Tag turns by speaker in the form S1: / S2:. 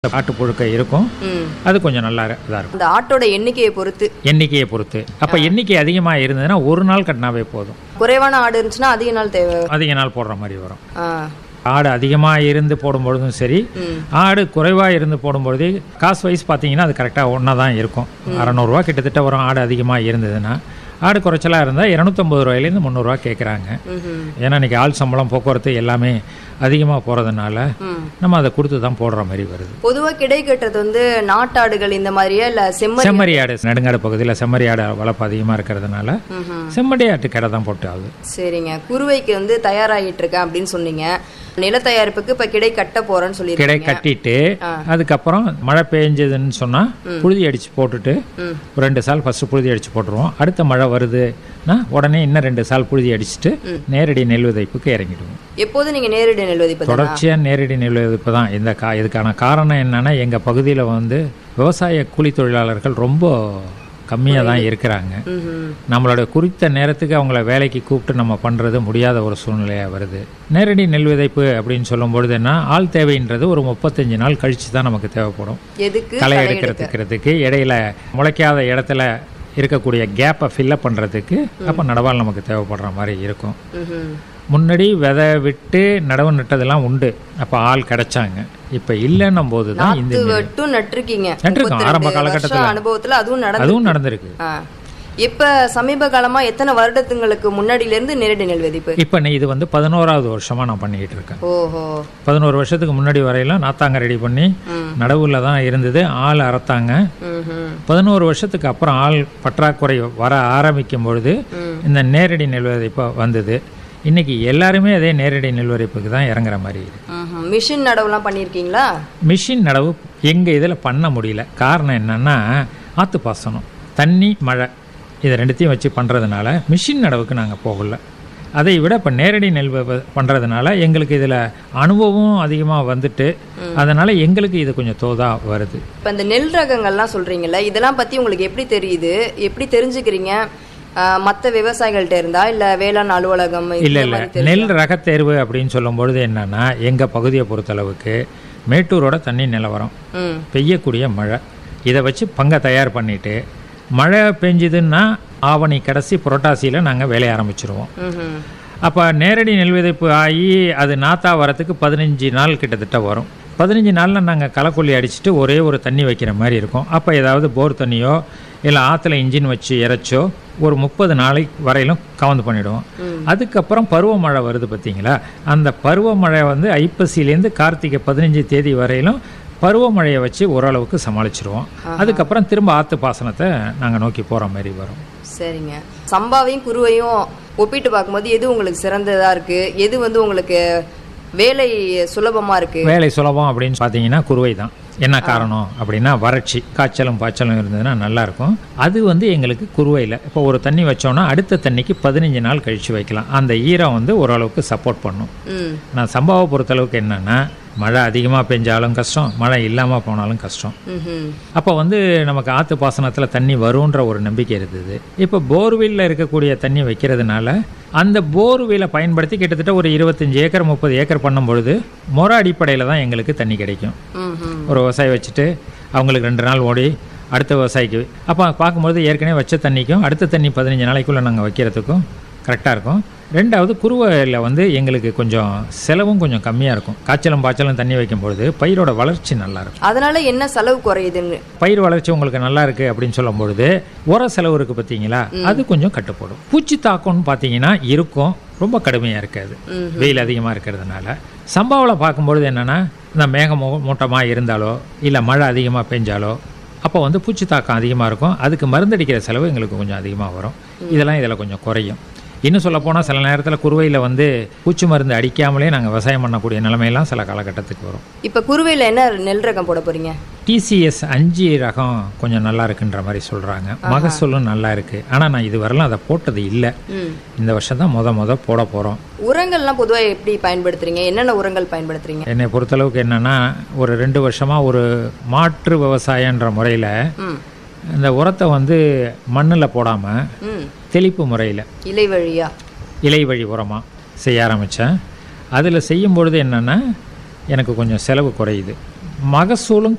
S1: ஆட்டு புழுக்கை இருக்கும்
S2: ம்
S1: அது கொஞ்சம் நல்லா இதாக இருக்கும்
S2: அந்த ஆட்டோட எண்ணிக்கையை பொறுத்து
S1: எண்ணிக்கையை பொறுத்து அப்போ எண்ணிக்கை அதிகமாக இருந்ததுன்னா ஒரு நாள் கட்டினாவே போதும்
S2: குறைவான ஆடு இருந்துச்சுன்னா அதிக நாள் தேவை
S1: அதிக நாள் போடுற மாதிரி வரும்
S2: ஆ
S1: ஆடு அதிகமாக இருந்து போடும்பொழுதும் சரி
S2: ம்
S1: ஆடு குறைவாக இருந்து போடும்பொழுது காசு வைஸ் பார்த்தீங்கன்னா அது கரெக்டாக ஒன்றா தான் இருக்கும் அறநூறுவா கிட்டத்தட்ட வரும் ஆடு அதிகமாக இருந்ததுன்னா ஆடு குறைச்சலாக இருந்தால் இரநூத்தம்பது ரூபாயிலேருந்து முந்நூறுரூவா கேட்குறாங்க
S2: ம்ஹும்.
S1: ஏன்னா இன்றைக்கி ஆள் சம்பளம் போக்குவரத்து எல்லாமே அதிகமாக போகிறதுனால
S2: ம்
S1: நம்ம அதை கொடுத்து தான் போடுற மாதிரி வருது
S2: பொதுவா கிடை கட்டுறது வந்து நாட்டாடுகள் இந்த மாதிரியா இல்ல செம்மறி
S1: செம்மறி ஆடு நடுங்காடு பகுதியில் செம்மறி ஆடு வளர்ப்பு அதிகமாக இருக்கிறதுனால
S2: ம்ஹும்.
S1: செம்மறி ஆட்டு கடை தான் போட்டு ஆகுது
S2: சரிங்க குருவைக்கு வந்து தயாராகிட்டு இருக்கேன் அப்படின்னு சொன்னீங்க நில தயாரிப்புக்கு இப்ப கிடை கட்ட போறேன்னு
S1: கிடை
S2: சொல்லியிருக்கீங்க
S1: கட்டிட்டு அதுக்கப்புறம் மழை பெஞ்சதுன்னு சொன்னால் புழுதி அடித்து போட்டுட்டு
S2: ம்.
S1: ஒரு ரெண்டு சால் ஃபஸ்ட்டு புழுதி அடித்து போட்டுருவோம் அடுத்த மழை வருதுன்னா உடனே இன்னும் ரெண்டு சால் புழுதி அடிச்சுட்டு நேரடி நெல் விதைப்புக்கு இறங்கிடுவோம்
S2: எப்போதும் நீங்க நேரடி நெல் விதைப்பு
S1: தொடர்ச்சியாக நேரடி நெல் விதைப்பு தான் இந்த கா இதுக்கான காரணம் என்னன்னா எங்கள் பகுதியில் வந்து விவசாய கூலி தொழிலாளர்கள் ரொம்ப கம்மியாக தான் இருக்கிறாங்க
S2: ம்ஹும்.
S1: நம்மளோட குறித்த நேரத்துக்கு அவங்கள வேலைக்கு கூப்பிட்டு நம்ம பண்ணுறது முடியாத ஒரு சூழ்நிலையாக வருது நேரடி நெல் விதைப்பு அப்படின்னு சொல்லும்பொழுது என்ன ஆள் தேவைன்றது ஒரு முப்பத்தஞ்சு நாள் கழித்து தான் நமக்கு தேவைப்படும்
S2: எதுக்கு
S1: களை
S2: களை எடுக்க
S1: எடுக்கிறதுக்கு இடையில முளைக்காத இடத்துல இருக்கக்கூடிய கேப்பை ஃபில்லப் பண்ணுறதுக்கு அப்போ நடவால் நமக்கு தேவைப்படுற மாதிரி இருக்கும்
S2: ம்ஹும்.
S1: முன்னாடி விதை விட்டு நடவு நட்டதெல்லாம் உண்டு அப்போ ஆள் கிடைச்சாங்க இப்போ இல்லைன்னும் போது தான் இந்த
S2: நாத்து வெட்டும் நட்டிருக்கீங்க
S1: நட்டிருக்கோம்.
S2: 32
S1: ஆரம்ப
S2: வருஷ
S1: காலகட்டத்துல.
S2: அனுபவத்துல அதுவும் நடந்து
S1: அதுவும் நடந்திருக்கு
S2: ஆ. இப்ப சமீப காலமா எத்தனை வருடத்துங்களுக்கு முன்னாடில இருந்து நேரடி நெல் விதைப்பு
S1: இப்போ இது வந்து பதினோராவது வருஷமாக நான் பண்ணிக்கிட்டு இருக்கேன்
S2: ஓஹோ
S1: பதினோரு வருஷத்துக்கு முன்னாடி வரையிலும் நாத்தாங்க ரெடி பண்ணி
S2: ம்.
S1: நடவுல தான் இருந்தது ஆள் அறுத்தாங்க
S2: ம்ஹும்.
S1: பதினோரு வருஷத்துக்கு அப்புறம் ஆள் பற்றாக்குறை வர ஆரம்பிக்கும் பொழுது
S2: ம்.
S1: இந்த நேரடி நெல் விதைப்பு வந்தது இன்னைக்கு எல்லாருமே அதே நேரடி நெல் விதைப்புக்கு தான் இறங்குற மாதிரி இருக்கு
S2: ம்ஹும். மிஷின் நடவுலாம் பண்ணியிருக்கீங்களா
S1: மிஷின் நடவு எங்கள் இதில் பண்ண முடியல காரணம் என்னன்னா ஆற்று பாசனம் தண்ணி மழை இதை ரெண்டுத்தையும் வச்சு பண்ணுறதுனால மிஷின் நடவுக்கு நாங்கள் போகல அதை விட இப்போ நேரடி நெல் பண்ணுறதுனால எங்களுக்கு இதில் அனுபவம் அதிகமாக வந்துட்டு அதனால் எங்களுக்கு இது கொஞ்சம் தோதாக வருது
S2: இப்ப இந்த நெல் ரகங்கள்லாம் சொல்றீங்கல்ல இதெல்லாம் பத்தி உங்களுக்கு எப்படி தெரியுது எப்படி தெரிஞ்சுக்கிறீங்க ஆ, மத்த விவசாயிகள்ட்ட இருந்தா இல்ல வேளாண் அலுவலகம் இந்த
S1: இல்லை இல்லை
S2: மாதிரி தெரி-
S1: நெல் ரகத்தேர்வு அப்படின்னு சொல்லும்பொழுது என்னன்னா எங்கள் பகுதியை பொறுத்தளவுக்கு மேட்டூரோட தண்ணி நிலவரம்
S2: ம்
S1: பெய்யக்கூடிய மழை இதை வச்சு பங்கை தயார் பண்ணிட்டு மழை பெஞ்சுதுன்னா ஆவணி கடைசி புரட்டாசியில் நாங்கள் வேலைய ஆரம்பிச்சிருவோம்
S2: ம்ஹும்.
S1: அப்போ நேரடி நெல் விதைப்பு ஆகி அது நாத்தா வரத்துக்கு பதினஞ்சு நாள் கிட்டத்தட்ட வரும் பதினஞ்சு நாளில் நாங்கள் களைக்கொல்லி அடிச்சுட்டு ஒரே ஒரு தண்ணி வைக்கிற மாதிரி இருக்கும் அப்போ ஏதாவது போர் தண்ணியோ இல்லை ஆற்றுல இன்ஜின் வச்சு இறைச்சோ ஒரு முப்பது நாளைக்கு வரையிலும் கவுந்து பண்ணிவிடுவோம் அதுக்கப்புறம் பருவமழை வருது பார்த்தீங்களா அந்த பருவமழை வந்து ஐப்பசிலேருந்து கார்த்திகை பதினஞ்சு தேதி வரையிலும் பருவமழையை வச்சு ஓரளவுக்கு சமாளிச்சிருவோம் அதுக்கப்புறம் திரும்ப ஆற்று பாசனத்தை நாங்கள் நோக்கி போகிற மாதிரி வரும்
S2: சரிங்க சம்பாவையும் குருவையும் ஒப்பிட்டு பார்க்கும்போது எது உங்களுக்கு சிறந்ததா இருக்கு எது வந்து உங்களுக்கு வேலை சுலபமா இருக்கு
S1: வேலை சுலபம் அப்படின்னு பார்த்தீங்கன்னா குருவை தான் என்ன காரணம் அப்படின்னா வறட்சி காய்ச்சலும் பாய்ச்சலும் இருந்ததுன்னா நல்லா இருக்கும் அது வந்து எங்களுக்கு குருவையில் இப்போ ஒரு தண்ணி வச்சோம்னா அடுத்த தண்ணிக்கு பதினஞ்சு நாள் கழித்து வைக்கலாம் அந்த ஈரம் வந்து ஓரளவுக்கு சப்போர்ட் பண்ணும்
S2: ம்
S1: நான் சம்பவ பொறுத்தளவுக்கு என்னென்னா மழை அதிகமாக பெஞ்சாலும் கஷ்டம் மழை இல்லாமல் போனாலும் கஷ்டம்
S2: ம்ஹும்.
S1: அப்போ வந்து நமக்கு ஆற்று பாசனத்தில் தண்ணி வரும்ன்ற ஒரு நம்பிக்கை இருந்தது இப்போ போர்வெல்லில் இருக்கக்கூடிய தண்ணி வைக்கிறதுனால அந்த போர்வெல்லை பயன்படுத்தி கிட்டத்தட்ட ஒரு இருபத்தஞ்சி ஏக்கர் முப்பது ஏக்கர் பண்ணும் பொழுது முறை அடிப்படையில் தான் எங்களுக்கு தண்ணி கிடைக்கும்
S2: ம்ஹும்.
S1: ஒரு விவசாயி வச்சுட்டு அவங்களுக்கு ரெண்டு நாள் ஓடி அடுத்த விவசாயிக்கு அப்போ பார்க்கும்பொழுது ஏற்கனவே வச்ச தண்ணிக்கும் அடுத்த தண்ணி பதினஞ்சு நாளைக்குள்ளே நாங்கள் வைக்கிறதுக்கும் கரெக்டாக இருக்கும் ரெண்டாவது குருவையில் வந்து எங்களுக்கு கொஞ்சம் செலவும் கொஞ்சம் கம்மியாக இருக்கும் காய்ச்சலும் பாய்ச்சலும் தண்ணி வைக்கும்பொழுது பயிரோட வளர்ச்சி நல்லா இருக்கும்
S2: அதனால என்ன செலவு குறையுதுன்னு
S1: பயிர் வளர்ச்சி உங்களுக்கு நல்லா இருக்கு அப்படின்னு சொல்லும் பொழுது உர செலவு இருக்கு பார்த்தீங்களா அது கொஞ்சம் கட்டுப்படும் பூச்சி தாக்கம்னு பார்த்தீங்கன்னா இருக்கும் ரொம்ப கடுமையாக இருக்காது வெயில் அதிகமாக இருக்கிறதுனால சம்பாவில் பார்க்கும்பொழுது என்னென்னா இந்த மேகம் மூ- மூட்டமாக இருந்தாலோ இல்லை மழை அதிகமாக பெஞ்சாலோ அப்போ வந்து பூச்சி தாக்கம் அதிகமாக இருக்கும் அதுக்கு மருந்தடிக்கிற செலவு எங்களுக்கு கொஞ்சம் அதிகமாக வரும் இதெல்லாம் இதில் கொஞ்சம் குறையும் இன்னும் சொல்ல போனால் சில நேரத்தில் குருவையில் வந்து பூச்சி மருந்து அடிக்காமலே நாங்கள் விவசாயம் பண்ணக்கூடிய நிலைமையெல்லாம் சில காலகட்டத்துக்கு வரும்
S2: இப்ப குருவையில என்ன நெல் ரகம் போட போறீங்க
S1: டிசிஎஸ் அஞ்சு ரகம் கொஞ்சம் நல்லா இருக்குன்ற மாதிரி சொல்கிறாங்க மகசூலும் நல்லா இருக்குது ஆனால் நான் இது வரலாம் அதை போட்டது இல்லை
S2: ம்
S1: இந்த வருஷம் தான் முத முத போட போகிறோம்
S2: உரங்கள்லாம் பொதுவா எப்படி பயன்படுத்துறீங்க என்னென்ன உரங்கள் பயன்படுத்துறீங்க
S1: என்னை பொறுத்தளவுக்கு என்னென்னா ஒரு ரெண்டு வருஷமாக ஒரு மாற்று விவசாயன்ற முறையில்
S2: ம்
S1: இந்த உரத்தை வந்து மண்ணில் போடாமல்
S2: ம்
S1: தெளிப்பு முறையில்
S2: இலை வழியா
S1: இலை வழி உரமாக செய்ய ஆரம்பித்தேன் அதில் செய்யும் பொழுது என்னென்னா எனக்கு கொஞ்சம் செலவு குறையுது மகசூலும்